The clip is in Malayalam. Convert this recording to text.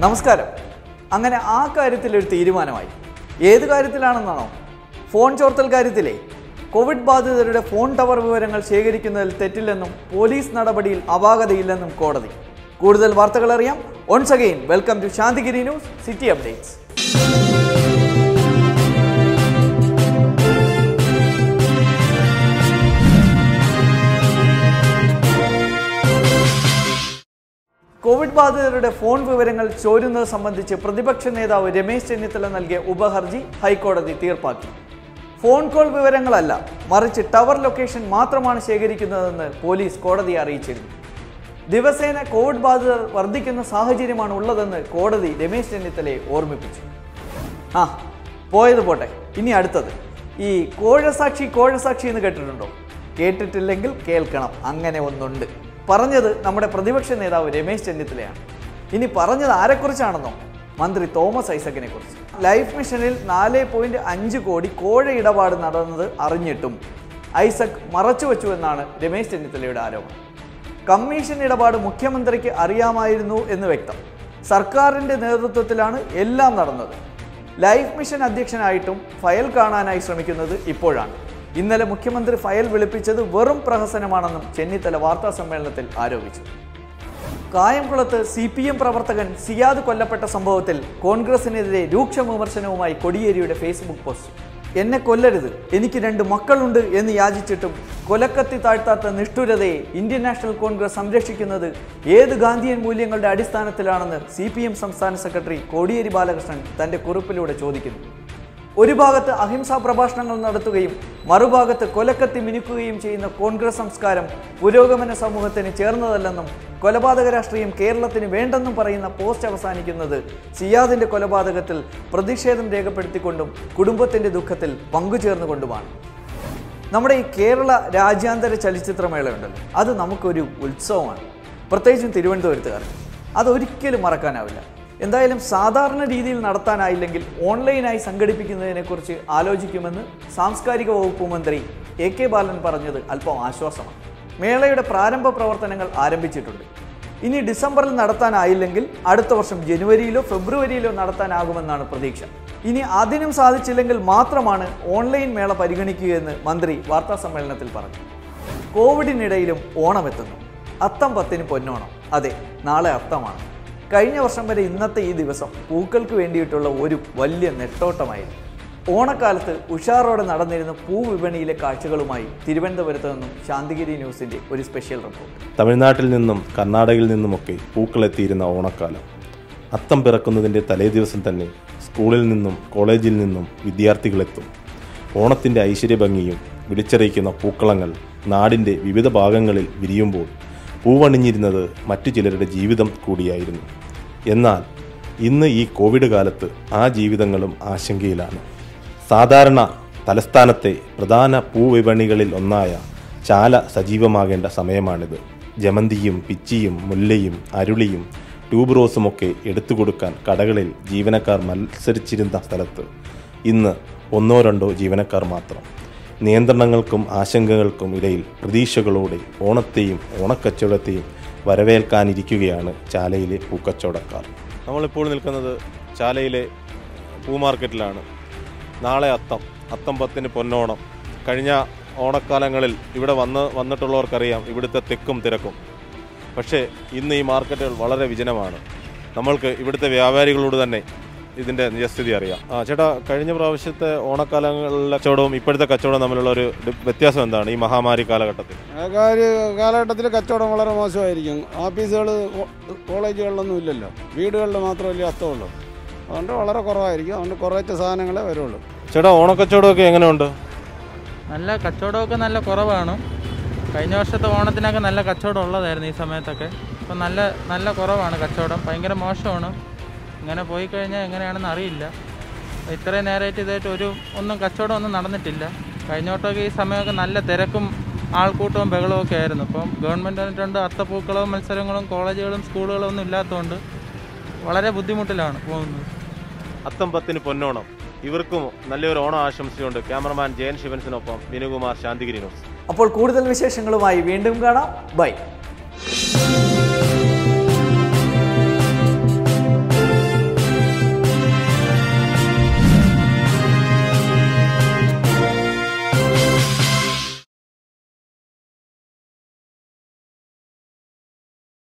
നമസ്കാരം അങ്ങനെ ആ കാര്യത്തിൽ ഒരു തീരുമാനമായി ഏത് കാര്യത്തിലാണെന്നാണോ ഫോൺ ചോർത്തൽ കാര്യത്തിലെ കോവിഡ് ബാധിതരുടെ ഫോൺ ടവർ വിവരങ്ങൾ ശേഖരിക്കുന്നതിൽ തെറ്റില്ലെന്നും പോലീസ് നടപടിയിൽ അപാകതയില്ലെന്നും കോടതി കൂടുതൽ വാർത്തകൾ അറിയാം once again welcome to Santhigiri news city updates Covid ബാധിതരുടെ ഫോൺ വിവരങ്ങൾ ചോരുന്നത് സംബന്ധിച്ച് പ്രതിപക്ഷ നേതാവ് രമേശ് ചെന്നിത്തല നൽകിയ ഉപഹർജി ഹൈക്കോടതി തീർപ്പാക്കി ഫോൺ കോൾ വിവരങ്ങളല്ല മറിച്ച് ടവർ ലൊക്കേഷൻ മാത്രമാണ് ശേഖരിക്കുന്നതെന്ന് പോലീസ് കോടതിയെ അറിയിച്ചിരുന്നു ദിവസേന കോവിഡ് ബാധിതർ വർദ്ധിക്കുന്ന സാഹചര്യമാണ് ഉള്ളതെന്ന് കോടതി രമേശ് ചെന്നിത്തലയെ ഓർമ്മിപ്പിച്ചു ആ പോയത് പോട്ടെ ഇനി അടുത്തത് ഈ കോഴസാക്ഷി കോഴസാക്ഷി എന്ന് കേട്ടിട്ടുണ്ടോ കേട്ടിട്ടില്ലെങ്കിൽ കേൾക്കണം അങ്ങനെ ഒന്നുണ്ട് പറഞ്ഞത് നമ്മുടെ പ്രതിപക്ഷ നേതാവ് രമേശ് ചെന്നിത്തലയാണ് ഇനി പറഞ്ഞത് ആരെക്കുറിച്ചാണെന്നോ മന്ത്രി തോമസ് ഐസക്കിനെ കുറിച്ച് ലൈഫ് മിഷനിൽ നാല് പോയിന്റ് അഞ്ച് കോടി കോഴ ഇടപാട് നടന്നത് അറിഞ്ഞിട്ടും ഐസക് മറച്ചുവെച്ചു എന്നാണ് രമേശ് ചെന്നിത്തലയുടെ ആരോപണം കമ്മീഷൻ ഇടപാട് മുഖ്യമന്ത്രിക്ക് അറിയാമായിരുന്നു എന്ന് വ്യക്തം സർക്കാരിന്റെ നേതൃത്വത്തിലാണ് എല്ലാം നടന്നത് ലൈഫ് മിഷൻ അധ്യക്ഷനായിട്ടും ഫയൽ കാണാനായി ശ്രമിക്കുന്നത് ഇപ്പോഴാണ് ഇന്നലെ മുഖ്യമന്ത്രി ഫയൽ വിളിപ്പിച്ചത് വെറും പ്രഹസനമാണെന്നും ചെന്നിത്തല വാർത്താ സമ്മേളനത്തിൽ ആരോപിച്ചു കായംകുളത്ത് സി പി എം പ്രവർത്തകൻ സിയാദ് കൊല്ലപ്പെട്ട സംഭവത്തിൽ കോൺഗ്രസിനെതിരെ രൂക്ഷ വിമർശനവുമായി കൊടിയേരിയുടെ ഫേസ്ബുക്ക് പോസ്റ്റ് എന്നെ കൊല്ലരുത് എനിക്ക് രണ്ട് മക്കളുണ്ട് എന്ന് യാചിച്ചിട്ടും കൊലക്കത്തി താഴ്ത്താത്ത നിഷ്ഠുരതയെ ഇന്ത്യൻ നാഷണൽ കോൺഗ്രസ് സംരക്ഷിക്കുന്നത് ഏത് ഗാന്ധിയൻ മൂല്യങ്ങളുടെ അടിസ്ഥാനത്തിലാണെന്ന് സി പി എം സംസ്ഥാന സെക്രട്ടറി കോടിയേരി ബാലകൃഷ്ണൻ തന്റെ കുറിപ്പിലൂടെ ചോദിക്കുന്നു ഒരു ഭാഗത്ത് അഹിംസാ പ്രഭാഷണങ്ങൾ നടത്തുകയും മറുഭാഗത്ത് കൊലക്കത്തി മിനുക്കുകയും ചെയ്യുന്ന കോൺഗ്രസ് സംസ്കാരം പുരോഗമന സമൂഹത്തിന് ചേർന്നതല്ലെന്നും കൊലപാതക രാഷ്ട്രീയം കേരളത്തിന് വേണ്ടെന്നും പറയുന്ന പോസ്റ്റ് അവസാനിക്കുന്നത് സിയാദിന്റെ കൊലപാതകത്തിൽ പ്രതിഷേധം രേഖപ്പെടുത്തിക്കൊണ്ടും കുടുംബത്തിന്റെ ദുഃഖത്തിൽ പങ്കുചേർന്നുകൊണ്ടുമാണ് നമ്മുടെ ഈ കേരള രാജ്യാന്തര ചലച്ചിത്രമേള ഉണ്ടല്ലോ അത് നമുക്കൊരു ഉത്സവമാണ് പ്രത്യേകിച്ചും തിരുവനന്തപുരത്തുകാർക്ക് അതൊരിക്കലും മറക്കാനാവില്ല എന്തായാലും സാധാരണ രീതിയിൽ നടത്താനായില്ലെങ്കിൽ ഓൺലൈനായി സംഘടിപ്പിക്കുന്നതിനെക്കുറിച്ച് ആലോചിക്കുമെന്ന് സാംസ്കാരിക വകുപ്പ് മന്ത്രി എ കെ ബാലൻ പറഞ്ഞത് അല്പം ആശ്വാസമാണ് മേളയുടെ പ്രാരംഭ പ്രവർത്തനങ്ങൾ ആരംഭിച്ചിട്ടുണ്ട് ഇനി ഡിസംബറിൽ നടത്താനായില്ലെങ്കിൽ അടുത്ത വർഷം ജനുവരിയിലോ ഫെബ്രുവരിയിലോ നടത്താനാകുമെന്നാണ് പ്രതീക്ഷ ഇനി അതിനും സാധിച്ചില്ലെങ്കിൽ മാത്രമാണ് ഓൺലൈൻ മേള പരിഗണിക്കുകയെന്ന് മന്ത്രി വാർത്താ സമ്മേളനത്തിൽ പറഞ്ഞു കോവിഡിനിടയിലും ഓണം എത്തുന്നു അത്തം പത്തിന് പൊന്നോണം അതെ നാളെ അത്തമാണ് കഴിഞ്ഞ വർഷം വരെ ഇന്നത്തെ ഈ ദിവസം പൂക്കൾക്ക് വേണ്ടിയിട്ടുള്ള ഒരു വലിയ നെട്ടോട്ടമായിരുന്നു ഓണക്കാലത്ത് ഉഷാറോടെ നടന്നിരുന്ന പൂവിപണിയിലെ കാഴ്ചകളുമായി തിരുവനന്തപുരത്ത് നിന്നും ശാന്തിഗിരി ന്യൂസിന്റെ ഒരു സ്പെഷ്യൽ റിപ്പോർട്ട് തമിഴ്നാട്ടിൽ നിന്നും കർണാടകയിൽ നിന്നുമൊക്കെ പൂക്കളെത്തിയിരുന്ന ഓണക്കാലം അത്തം പിറക്കുന്നതിൻ്റെ തലേദിവസം തന്നെ സ്കൂളിൽ നിന്നും കോളേജിൽ നിന്നും വിദ്യാർത്ഥികളെത്തും ഓണത്തിൻ്റെ ഐശ്വര്യഭംഗിയും വിളിച്ചറിയിക്കുന്ന പൂക്കളങ്ങൾ നാടിൻ്റെ വിവിധ ഭാഗങ്ങളിൽ വിരിയുമ്പോൾ പൂവണിഞ്ഞിരുന്നത് മറ്റു ചിലരുടെ ജീവിതം കൂടിയായിരുന്നു എന്നാൽ ഇന്ന് ഈ കോവിഡ് കാലത്ത് ആ ജീവിതങ്ങളും ആശങ്കയിലാണ് സാധാരണ തലസ്ഥാനത്തെ പ്രധാന പൂവിപണികളിൽ ഒന്നായ ചാല സജീവമാകേണ്ട സമയമാണിത് ജമന്തിയും പിച്ചിയും മുല്ലയും അരുളിയും ട്യൂബ് റോസുമൊക്കെ എടുത്തു കൊടുക്കാൻ കടകളിൽ ജീവനക്കാർ മത്സരിച്ചിരുന്ന സ്ഥലത്ത് ഇന്ന് ഒന്നോ രണ്ടോ ജീവനക്കാർ മാത്രം നിയന്ത്രണങ്ങൾക്കും ആശങ്കകൾക്കും ഇടയിൽ പ്രതീക്ഷകളോടെ ഓണത്തെയും ഓണക്കച്ചവടത്തെയും വരവേൽക്കാനിരിക്കുകയാണ് ചാലയിലെ പൂക്കച്ചവടക്കാർ നമ്മളിപ്പോൾ നിൽക്കുന്നത് ചാലയിലെ പൂ മാർക്കറ്റിലാണ് നാളെ അത്തം അത്തം പത്തിന് പൊന്നോണം കഴിഞ്ഞ ഓണക്കാലങ്ങളിൽ ഇവിടെ വന്ന് വന്നിട്ടുള്ളവർക്കറിയാം ഇവിടുത്തെ തെക്കും തിരക്കും പക്ഷേ ഇന്ന് ഈ മാർക്കറ്റുകൾ വളരെ വിജനമാണ് നമ്മൾക്ക് ഇവിടുത്തെ വ്യാപാരികളോട് തന്നെ ഇതിൻ്റെ നിജസ്ഥിതി അറിയാം ആ ചേട്ടാ കഴിഞ്ഞ പ്രാവശ്യത്തെ ഓണക്കാലങ്ങളിലെ കച്ചവടവും ഇപ്പോഴത്തെ കച്ചവടവും തമ്മിലുള്ള ഒരു ഡി- വ്യത്യാസം എന്താണ് ഈ മഹാമാരി കാലഘട്ടത്തിൽ ആ കാര്യ കാലഘട്ടത്തിൽ കച്ചവടം വളരെ മോശമായിരിക്കും ഓഫീസുകൾ കോളേജുകളിലൊന്നും ഇല്ലല്ലോ വീടുകളിൽ മാത്രമല്ലേ അത്തമുള്ളൂ അതുകൊണ്ട് വളരെ കുറവായിരിക്കും അതുകൊണ്ട് കുറച്ച് സാധനങ്ങളെ വരുള്ളൂ ചേട്ടാ ഓണക്കച്ചവടമൊക്കെ എങ്ങനെയുണ്ട് നല്ല കച്ചവടമൊക്കെ നല്ല കുറവാണ് കഴിഞ്ഞ വർഷത്തെ ഓണത്തിനൊക്കെ നല്ല കച്ചവടം ഉള്ളതായിരുന്നു ഈ സമയത്തൊക്കെ ഇപ്പം നല്ല നല്ല കുറവാണ് കച്ചവടം ഭയങ്കര മോശമാണ് ഇങ്ങനെ പോയി കഴിഞ്ഞാൽ എങ്ങനെയാണെന്ന് അറിയില്ല ഇത്രയും നേരമായിട്ട് ഇതായിട്ട് ഒരു ഒന്നും കച്ചവടം ഒന്നും നടന്നിട്ടില്ല കഴിഞ്ഞ വട്ടമൊക്കെ ഈ സമയമൊക്കെ നല്ല തിരക്കും ആൾക്കൂട്ടവും ബഹളവും ഒക്കെ ആയിരുന്നു ഇപ്പം ഗവൺമെൻറ് വന്നിട്ടുണ്ട് അത്തപ്പൂക്കളവും മത്സരങ്ങളും കോളേജുകളും സ്കൂളുകളും ഒന്നും ഇല്ലാത്തതുകൊണ്ട് വളരെ ബുദ്ധിമുട്ടിലാണ് പോകുന്നത് അത്തം പത്തിന് പൊന്നോണം ഇവർക്കും നല്ലൊരു ഓണം ആശംസിച്ചുകൊണ്ട് ക്യാമറമാൻ ജയൻ ശിവൻസിനൊപ്പം വിനുകുമാർ ശാന്തിഗിരി ന്യൂസ് അപ്പോൾ കൂടുതൽ വിശേഷങ്ങളുമായി വീണ്ടും കാണാം ബൈ